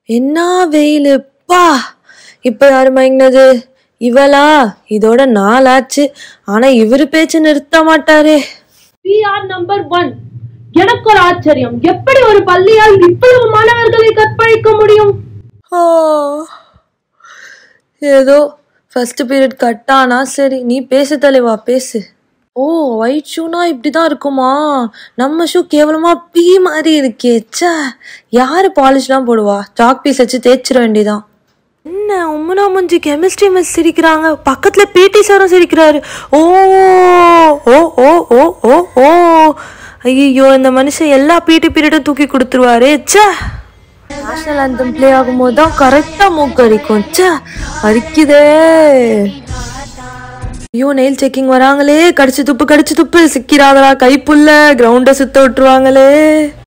என்ன வெயிலு பா இப்ப யாரு மயங்கினது இவளா இதோட நாளாச்சு ஆனா இவரு பேச்சு நிறுத்த மாட்டாரே பிஆர் நம்பர் ஒன் எனக்கு ஒரு ஆச்சரியம் எப்படி ஒரு பள்ளியால் இவ்வளவு மாணவர்களை கற்பழிக்க முடியும் ஆ, ஏதோ ஃபர்ஸ்ட் பீரியட் கட்டானா சரி நீ பேசு தலைவா பேசு ஓ ஒயிட் ஷூனா இப்படிதான் இருக்குமா நம்ம ஷூ கேவலமா பீ மாதிரி இருக்கே ச்சே யாரு பாலிஷ்லாம் போடுவா சாக் பீஸ் வச்சு தேய்ச்சிட வேண்டியதான் என்ன உம்மனா முஞ்சி கெமிஸ்ட்ரி மிஸ் சிரிக்கிறாங்க பக்கத்துல பிடி சாரும் சிரிக்கிறாரு ஓ ஓ ஓ ஓ ஓ ஓ ஐயோ இந்த மனுஷன் எல்லா பிடி பீரியடும் தூக்கி கொடுத்துருவாரே ச்சே நேஷனல் anthem ப்ளே ஆகும்போது தான் கரெக்டாக மூக்கு அரிக்கும் ச்சே அரிக்குதே ஐயோ நெயில் செக்கிங் வராங்களே கடிச்சு துப்பு கடிச்சு துப்பு சிக்கிறாங்களா கைப்புள்ள கிரவுண்டை சுத்த விட்டுருவாங்களே